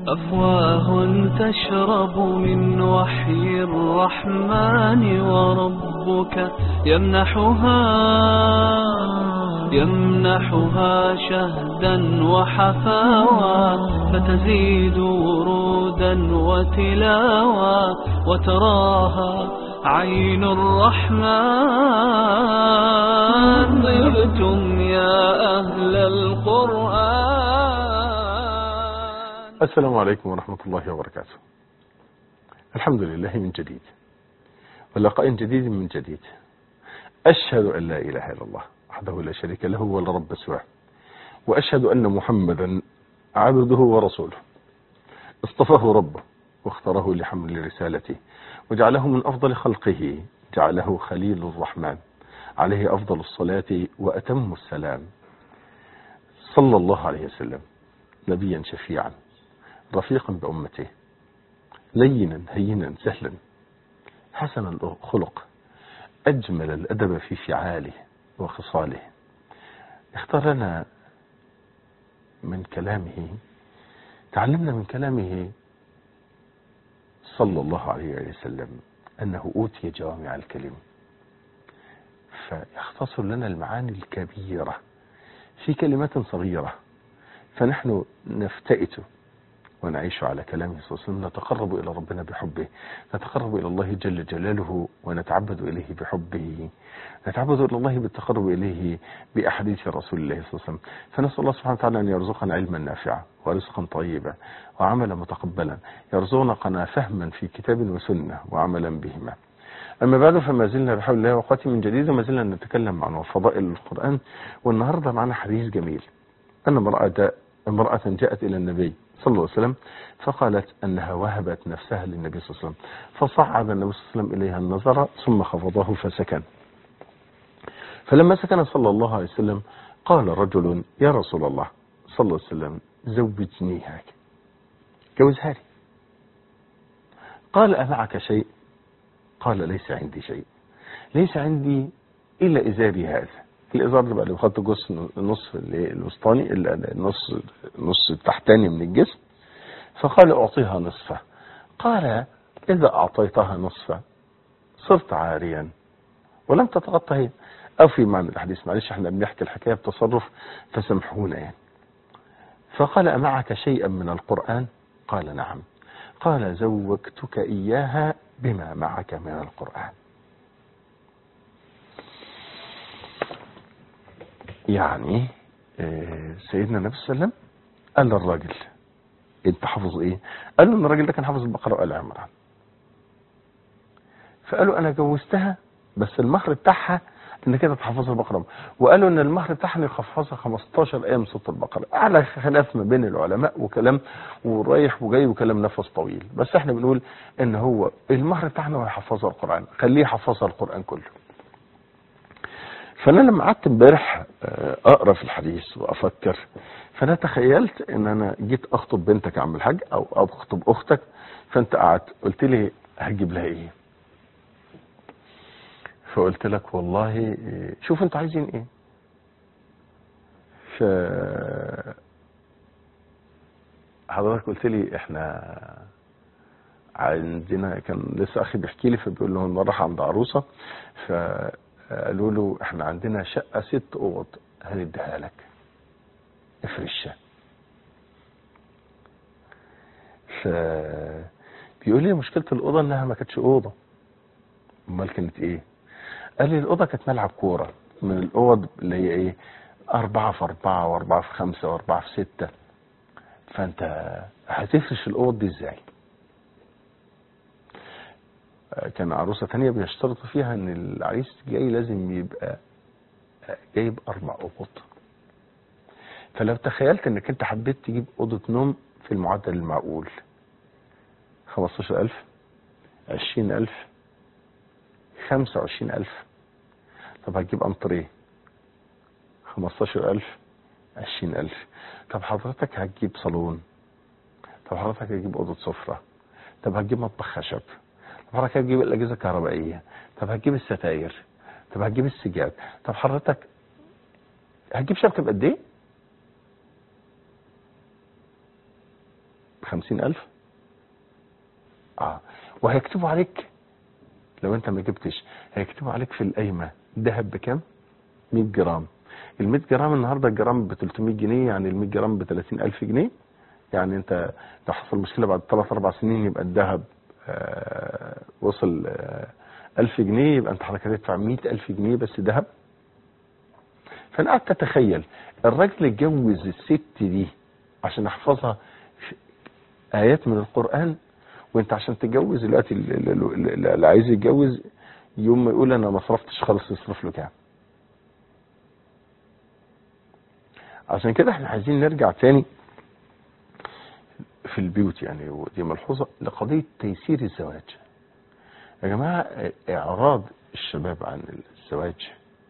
أفواه تشرب من وحي الرحمن وربك يمنحها يمنحها شهدا وحفاوى فتزيد ورودا وتلاوى وتراها عين الرحمن طبتم يا أهل القرآن السلام عليكم ورحمة الله وبركاته الحمد لله من جديد ولقاء جديد من جديد أشهد أن لا إله إلا الله وحده لا شريك له ولا رب سواه وأشهد أن محمدا عبده ورسوله اصطفاه ربه واختاره لحمل رسالته وجعله من أفضل خلقه جعله خليل الرحمن عليه أفضل الصلاة وأتم السلام صلى الله عليه وسلم نبيا شفيعا رفيقا بأمته لينا هينا سهلا حسن الخلق أجمل الأدب في فعاله وخصاله اختار لنا من كلامه تعلمنا من كلامه صلى الله عليه وسلم أنه أوتي جوامع الكلم فيختصر لنا المعاني الكبيرة في كلمات صغيرة فنحن نفتئت ونعيش على كلامه صلى الله عليه وسلم نتقرب إلى ربنا بحبه نتقرب إلى الله جل جلاله ونتعبد إليه بحبه نتعبد إلى الله بالتقرب إليه بأحاديث رسول الله صلى الله عليه وسلم فنسأل الله سبحانه وتعالى أن يرزقنا علما نافعا ورزقا طيبا وعملا متقبلا يرزقنا فهما في كتاب وسنة وعملا بهما أما بعد فما زلنا بحول الله وقوته من جديد وما زلنا نتكلم عن فضائل القرآن والنهاردة معنا حديث جميل أن امرأة امرأة جاءت إلى النبي صلى الله عليه وسلم فقالت أنها وهبت نفسها للنبي صلى الله عليه وسلم فصعد النبي صلى الله عليه وسلم إليها النظر ثم خفضه فسكن فلما سكن صلى الله عليه وسلم قال رجل يا رسول الله صلى الله عليه وسلم زوجنيها جوزها لي قال أمعك شيء قال ليس عندي شيء ليس عندي إلا إزاري هذا الإزار ده بقى اللي بخط جزء النصف الوسطاني النص النص التحتاني من الجسم فقال أعطيها نصفه قال إذا أعطيتها نصفه صرت عاريا ولم تتغطى هي أو في معنى الحديث معلش احنا بنحكي الحكاية بتصرف فسامحونا يعني فقال أمعك شيئا من القرآن قال نعم قال زوجتك إياها بما معك من القرآن يعني سيدنا النبي صلى الله عليه وسلم قال للراجل انت حافظ ايه قال له ان الراجل ده كان حافظ البقره وال عمران فقالوا انا جوزتها بس المهر بتاعها ان كده تحفظ البقره وقالوا ان المهر بتاعها يحفظها 15 ايه من سوره البقره اعلى خلاف ما بين العلماء وكلام ورايح وجاي وكلام نفس طويل بس احنا بنقول ان هو المهر بتاعنا هو يحفظها القران خليه يحفظها القران كله فانا لما قعدت امبارح اقرا في الحديث وافكر فانا تخيلت ان انا جيت اخطب بنتك يا عم الحاج او اخطب اختك فانت قعدت قلت لي هجيب لها ايه فقلت لك والله شوف انتوا عايزين ايه ف حضرتك قلت لي احنا عندنا كان لسه اخي بيحكي لي فبيقول له المره عند عروسه فقالوا له احنا عندنا شقه ست اوض هنديها لك افرشها ف بيقول لي مشكله الاوضه انها ما كانتش اوضه امال كانت ايه قال لي الأوضة كانت ملعب كورة من الأوض اللي هي إيه أربعة في أربعة وأربعة في خمسة وأربعة في ستة فأنت هتفرش الأوض دي إزاي كان عروسة تانية بيشترطوا فيها إن العريس جاي لازم يبقى جايب أربع أوض فلو تخيلت إنك أنت حبيت تجيب أوضة نوم في المعدل المعقول 15000 20000 25 ألف طب هتجيب أنطريه 15 ألف 20 ألف طب حضرتك هتجيب صالون طب حضرتك هتجيب أوضة سفرة طب هتجيب مطبخ خشب طب حضرتك هتجيب الأجهزة الكهربائية طب هتجيب الستاير طب هتجيب السجاد طب حضرتك هتجيب شبكة بقد إيه؟ خمسين ألف اه وهيكتبوا عليك لو انت ما جبتش هيكتبوا عليك في القايمة ذهب بكام 100 جرام ال 100 جرام النهارده الجرام ب 300 جنيه يعني ال 100 جرام ب 30000 جنيه يعني انت لو حصل مشكله بعد 3 4 سنين يبقى الذهب آه وصل آه 1000 جنيه يبقى انت حضرتك هتدفع 100000 جنيه بس ذهب فانا قعدت اتخيل الراجل اتجوز الست دي عشان احفظها ايات من القران وانت عشان تتجوز دلوقتي اللي عايز يتجوز يوم ما يقول انا ما صرفتش خالص يصرف له كام عشان كده احنا عايزين نرجع تاني في البيوت يعني ودي ملحوظة لقضية تيسير الزواج يا جماعة اعراض الشباب عن الزواج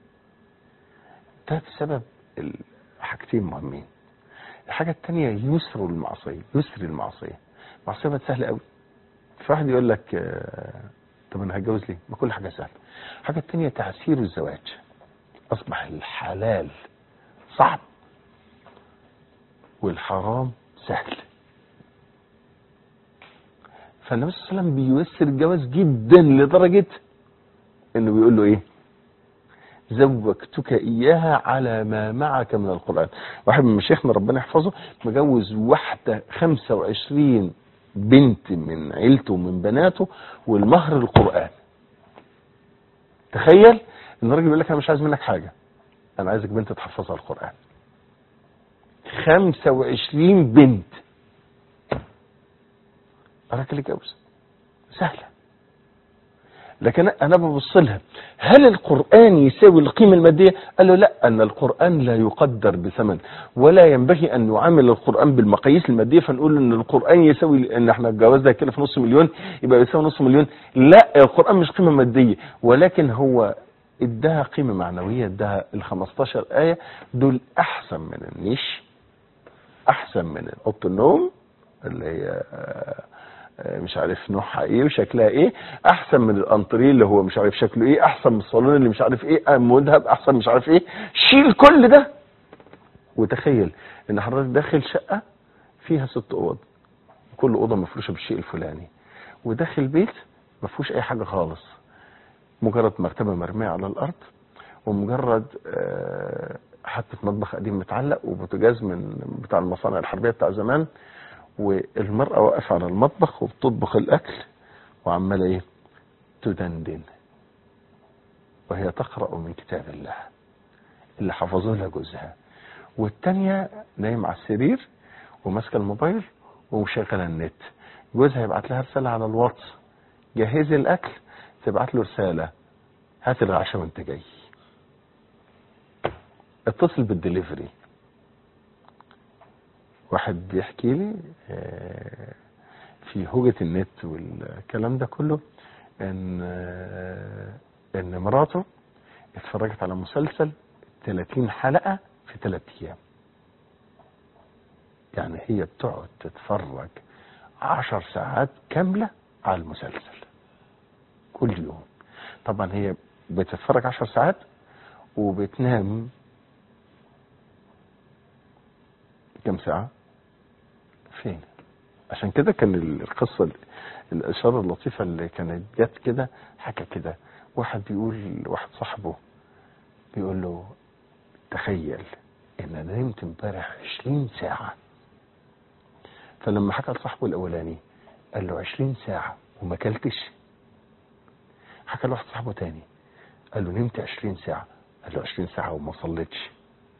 ده بسبب حاجتين مهمين الحاجة التانية يسر المعصية يسر المعصية المعصية بقت سهلة قوي فواحد يقول لك طب انا هتجوز ليه ما كل حاجة سهلة الحاجة التانية تعسير الزواج اصبح الحلال صعب والحرام سهل فالنبي صلى الله عليه وسلم بييسر الجواز جدا لدرجة انه بيقول له ايه زوجتك اياها على ما معك من القرآن واحد من مشايخنا ربنا يحفظه مجوز واحدة 25 بنت من عيلته ومن بناته والمهر القرآن تخيل ان الراجل بيقول لك انا مش عايز منك حاجة انا عايزك بنت تحفظها القرآن 25 بنت الراجل يتجوز سهلة لكن انا ببص لها هل القرآن يساوي القيمة المادية قال له لا ان القرآن لا يقدر بثمن ولا ينبغي ان نعامل القرآن بالمقاييس المادية فنقول ان القرآن يساوي ان احنا الجواز ده كده في نص مليون يبقى يساوي نص مليون لا القرآن مش قيمة مادية ولكن هو اداها قيمة معنوية اداها ال 15 آية دول احسن من النيش احسن من اوضه النوم اللي هي مش عارف نوعها ايه وشكلها ايه احسن من الانطريه اللي هو مش عارف شكله ايه احسن من الصالون اللي مش عارف ايه مذهب احسن مش عارف ايه شيل كل ده وتخيل ان حضرتك داخل شقه فيها ست اوض كل اوضه مفروشه بالشيء الفلاني وداخل بيت ما فيهوش اي حاجه خالص مجرد مرتبه مرميه على الارض ومجرد حتى مطبخ قديم متعلق وبوتاجاز من بتاع المصانع الحربيه بتاع زمان والمرأة واقفة على المطبخ وبتطبخ الأكل وعمالة إيه تدندن وهي تقرأ من كتاب الله اللي حفظوه لها جوزها والتانية نايم على السرير وماسكة الموبايل ومشغلة النت جوزها يبعت لها رسالة على الواتس جهزي الأكل تبعت له رسالة هات العشاء وانت جاي اتصل بالدليفري واحد بيحكي لي في هوجة النت والكلام ده كله ان ان مراته اتفرجت على مسلسل 30 حلقة في 3 ايام يعني هي بتقعد تتفرج 10 ساعات كاملة على المسلسل كل يوم طبعا هي بتتفرج 10 ساعات وبتنام كم ساعة فين عشان كده كان القصة الإشارة اللطيفة اللي كانت جت كده حكى كده واحد بيقول واحد صاحبه بيقول له تخيل ان انا نمت امبارح 20 ساعة فلما حكى لصاحبه الاولاني قال له 20 ساعة وما اكلتش حكى لواحد صاحبه تاني قال له نمت 20 ساعة قال له 20 ساعة وما صليتش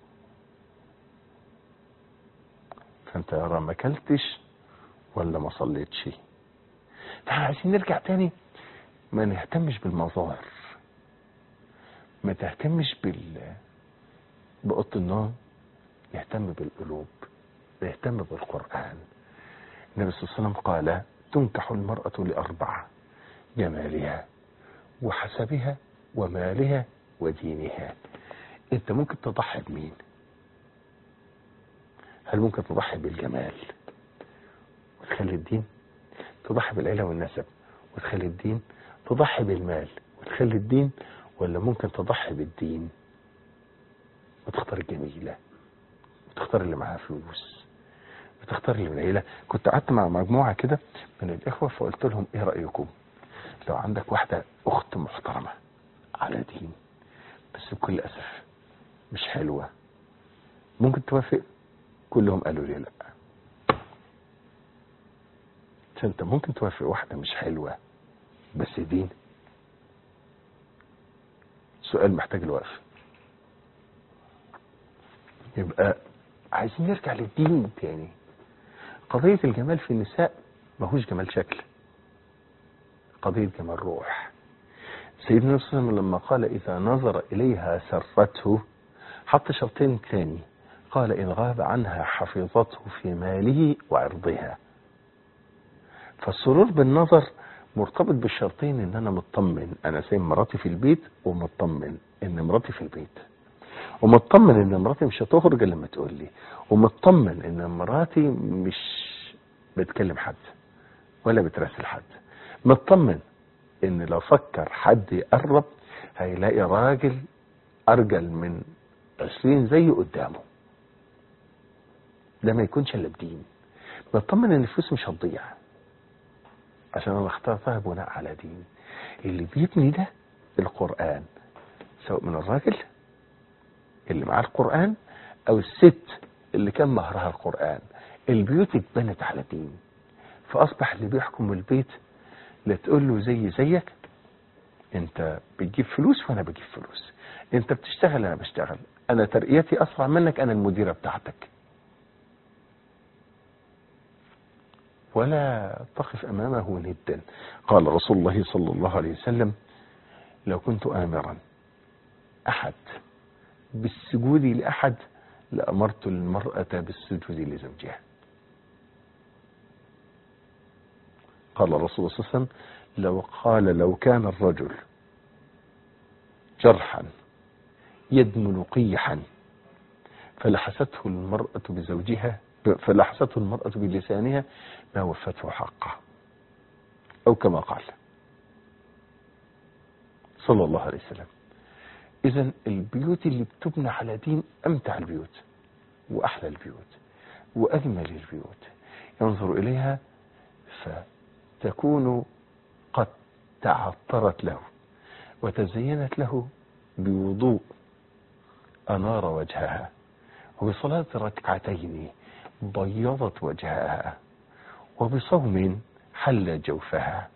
فانت يا ما اكلتش ولا ما صليتش فاحنا عايزين نرجع تاني ما نهتمش بالمظاهر ما تهتمش بال بأوضة النوم نهتم بالقلوب نهتم بالقرآن النبي صلى الله عليه وسلم قال تنكح المرأة لأربعة جمالها وحسبها ومالها ودينها انت ممكن تضحي بمين هل ممكن تضحي بالجمال وتخلي الدين تضحي بالعيلة والنسب وتخلي الدين تضحي بالمال وتخلي الدين ولا ممكن تضحي بالدين وتختار الجميلة وتختار اللي معاها فلوس بتختار اللي من العيلة كنت قعدت مع مجموعة كده من الإخوة فقلت لهم إيه رأيكم لو عندك واحدة أخت محترمة على دين بس بكل أسف مش حلوة ممكن توافق كلهم قالوا لي لا انت ممكن توافق واحدة مش حلوة بس دين سؤال محتاج الوقف يبقى عايزين نرجع للدين تاني قضية الجمال في النساء ماهوش جمال شكل قضية جمال روح سيدنا النبي صلى الله عليه وسلم لما قال إذا نظر إليها سرته حط شرطين تاني قال إن غاب عنها حفظته في ماله وعرضها فالسرور بالنظر مرتبط بالشرطين ان انا مطمن انا سايب مراتي في البيت ومطمن ان مراتي في البيت ومطمن ان مراتي مش هتخرج الا لما تقول لي ومطمن ان مراتي مش بتكلم حد ولا بتراسل حد مطمن ان لو فكر حد يقرب هيلاقي راجل ارجل من عشرين زيه قدامه ده ما يكونش الا بدين مطمن ان الفلوس مش هتضيع عشان انا اخترتها بناء على دين اللي بيبني ده القرآن سواء من الراجل اللي معاه القرآن او الست اللي كان مهرها القرآن البيوت اتبنت على دين فاصبح اللي بيحكم البيت لا تقول له زي زيك انت بتجيب فلوس وانا بجيب فلوس انت بتشتغل انا بشتغل انا ترقيتي اسرع منك انا المديرة بتاعتك ولا تقف امامه ندا قال رسول الله صلى الله عليه وسلم لو كنت امرا احد بالسجود لاحد لامرت المرأة بالسجود لزوجها قال الرسول صلى الله عليه وسلم لو قال لو كان الرجل جرحا يدمن قيحا فلحسته المرأة بزوجها فلحسته المرأة بلسانها ما وفته حقه أو كما قال صلى الله عليه وسلم إذا البيوت اللي بتبنى على دين أمتع البيوت وأحلى البيوت وأجمل البيوت ينظر إليها فتكون قد تعطرت له وتزينت له بوضوء أنار وجهها وبصلاة ركعتين بيضت وجهها وبصوم حل جوفها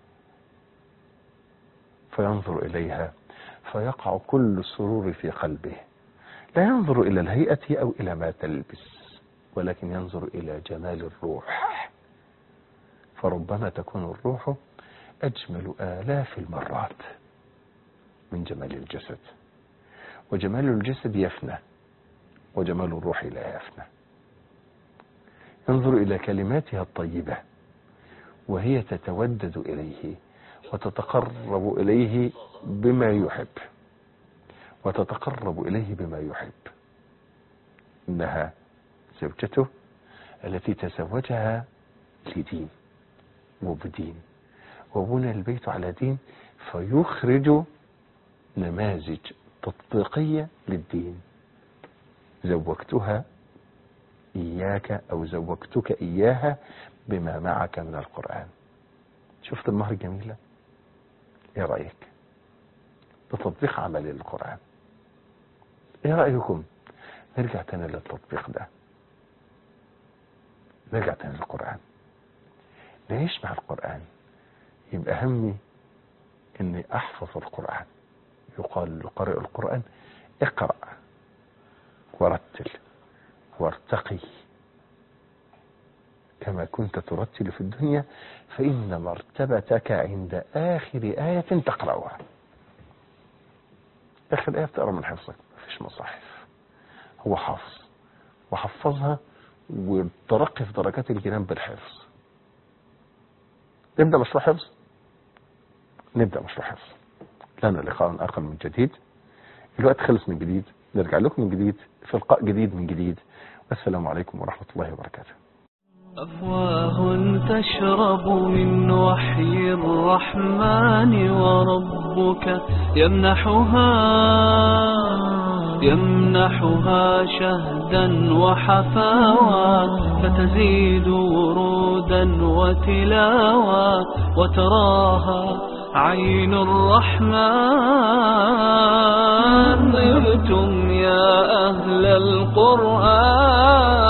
فينظر إليها فيقع كل السرور في قلبه لا ينظر إلى الهيئة أو إلى ما تلبس ولكن ينظر إلى جمال الروح فربما تكون الروح أجمل آلاف المرات من جمال الجسد وجمال الجسد يفنى وجمال الروح لا يفنى ينظر إلى كلماتها الطيبة وهي تتودد إليه وتتقرب إليه بما يحب وتتقرب إليه بما يحب إنها زوجته التي تزوجها لدين وبدين وبنى البيت على دين فيخرج نماذج تطبيقية للدين زوجتها إياك أو زوجتك إياها بما معك من القرآن شفت المهر الجميلة ايه رأيك ده تطبيق عملي للقرآن ايه رأيكم نرجع تاني للتطبيق ده نرجع تاني للقرآن نعيش مع القرآن يبقى همي اني احفظ القرآن يقال لقارئ القرآن اقرأ ورتل وارتقي كما كنت ترتل في الدنيا فإن مرتبتك عند آخر آية تقرأها آخر آية بتقرأ من حفظك مفيش مصاحف هو حافظ وحفظها وترقي في درجات الجنان بالحفظ نبدأ مشروع حفظ نبدأ مشروع حفظ لنا لقاء آخر من جديد الوقت خلص من جديد نرجع لكم من جديد في لقاء جديد من جديد والسلام عليكم ورحمة الله وبركاته أفواه تشرب من وحي الرحمن وربك يمنحها يمنحها شهدا وحفاوى فتزيد ورودا وتلاوى وتراها عين الرحمن طبتم يا أهل القرآن